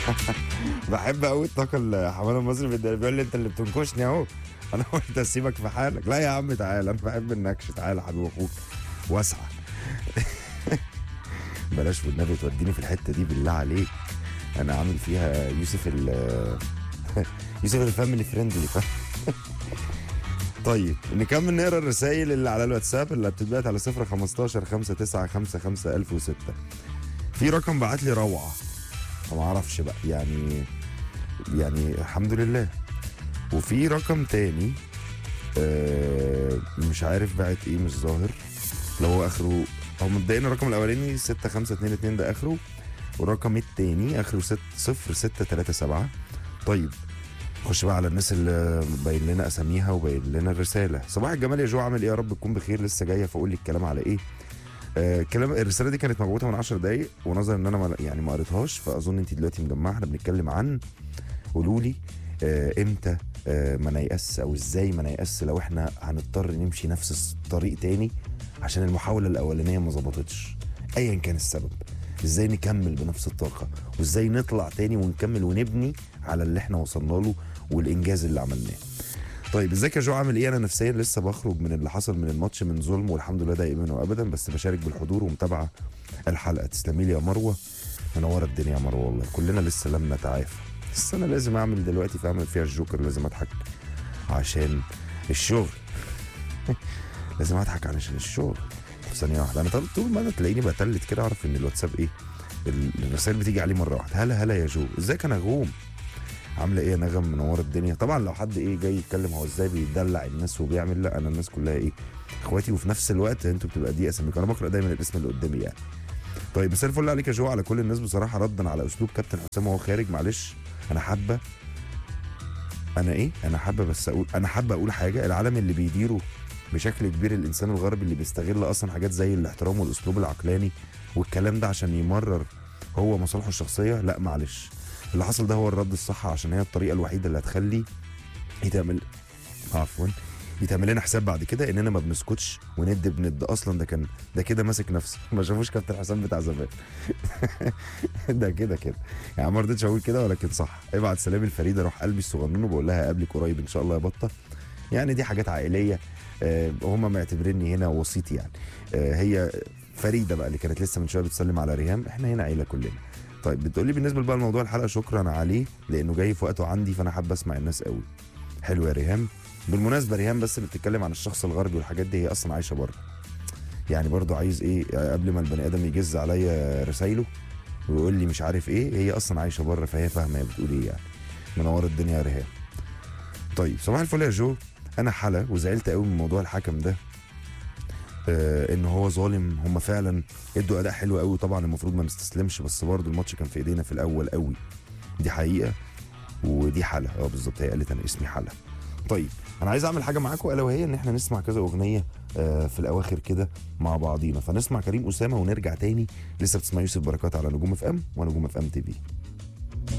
بحب قوي الطاقه اللي حماده المصري بيديها بيقول لي انت اللي بتنكشني اهو انا قلت اسيبك في حالك لا يا عم تعالى انا بحب النكش تعالى حبيب اخوك واسعى بلاش والنبي توديني في الحته دي بالله عليك انا عامل فيها يوسف ال يوسف الفاميلي فريندلي فاهم طيب نكمل نقرا الرسائل اللي على الواتساب اللي بتتبعت على 0 15 5 9 5 5 1006 في رقم بعت لي روعه ما اعرفش بقى يعني يعني الحمد لله وفي رقم تاني آه مش عارف بعت ايه مش ظاهر اللي هو اخره هو مبدئيا الرقم الاولاني 6522 ده اخره والرقم التاني اخره 6 0 6 3 7 طيب خش بقى على الناس اللي باين لنا اساميها وباين لنا الرساله صباح الجمال يا جو عامل ايه يا رب تكون بخير لسه جايه فقول لي الكلام على ايه آه كلام الرساله دي كانت مبعوثه من 10 دقايق ونظرا ان انا ما يعني ما قريتهاش فاظن انت دلوقتي مجمعه احنا بنتكلم عن قولوا لي آه امتى آه ما نيأس او ازاي ما نيأس لو احنا هنضطر نمشي نفس الطريق تاني عشان المحاوله الاولانيه ما ظبطتش ايا كان السبب ازاي نكمل بنفس الطاقه وازاي نطلع تاني ونكمل ونبني على اللي احنا وصلنا له والانجاز اللي عملناه طيب ازيك يا جو عامل ايه انا نفسيا لسه بخرج من اللي حصل من الماتش من ظلم والحمد لله دائما وابدا بس بشارك بالحضور ومتابعه الحلقه تسلمي لي يا مروه منوره الدنيا يا مروه والله كلنا لسه لم نتعافى بس انا لازم اعمل دلوقتي في اعمل فيها الجوكر لازم اضحك عشان الشغل لازم اضحك عشان الشغل في ثانيه واحده انا طول طول ما انا تلاقيني بتلت كده اعرف ان الواتساب ايه ال- الرسائل بتيجي عليه مره واحده هلا هلا يا جو ازيك انا غوم عامله ايه يا نغم منوره الدنيا طبعا لو حد ايه جاي يتكلم هو ازاي بيدلع الناس وبيعمل لا انا الناس كلها ايه اخواتي وفي نفس الوقت انتوا بتبقى دي اساميكم انا بقرا دايما الاسم اللي قدامي يعني طيب مساء الفل عليك يا جو على كل الناس بصراحه ردا على اسلوب كابتن حسام وهو خارج معلش انا حابه انا ايه انا حابه بس اقول انا حابه اقول حاجه العالم اللي بيديره بشكل كبير الانسان الغربي اللي بيستغل اصلا حاجات زي الاحترام والاسلوب العقلاني والكلام ده عشان يمرر هو مصالحه الشخصيه لا معلش اللي حصل ده هو الرد الصح عشان هي الطريقه الوحيده اللي هتخلي يتعمل عفوا يتعمل لنا حساب بعد كده اننا ما بنسكتش وند بند اصلا ده كان ده كده ماسك نفسه ما شافوش كابتن حسام بتاع زمان ده كده كده يعني ما رضيتش اقول كده ولكن صح ابعت سلام الفريده روح قلبي الصغنون وبقول لها اقابلك قريب ان شاء الله يا بطه يعني دي حاجات عائليه آه، هم معتبريني هنا وسيط يعني آه، هي فريده بقى اللي كانت لسه من شويه بتسلم على ريهام احنا هنا عيله كلنا طيب بتقول لي بالنسبه بقى لموضوع الحلقه شكرا عليه لانه جاي في وقته عندي فانا حابه اسمع الناس قوي حلو يا ريهام بالمناسبه ريهام بس اللي بتتكلم عن الشخص الغربي والحاجات دي هي اصلا عايشه بره يعني برضو عايز ايه قبل ما البني ادم يجز عليا رسايله ويقول لي مش عارف ايه هي اصلا عايشه بره فهي فاهمه هي بتقول ايه يعني منور الدنيا يا ريهام طيب صباح الفل يا جو انا حلا وزعلت قوي من موضوع الحكم ده آه ان هو ظالم هم فعلا ادوا اداء حلو قوي طبعا المفروض ما نستسلمش بس برضه الماتش كان في ايدينا في الاول قوي دي حقيقه ودي حلا اه بالظبط هي قالت انا اسمي حلا طيب انا عايز اعمل حاجه معاكم الا وهي ان احنا نسمع كذا اغنيه آه في الاواخر كده مع بعضينا فنسمع كريم اسامه ونرجع تاني لسه بتسمع يوسف بركات على نجوم اف ام ونجوم اف ام تي في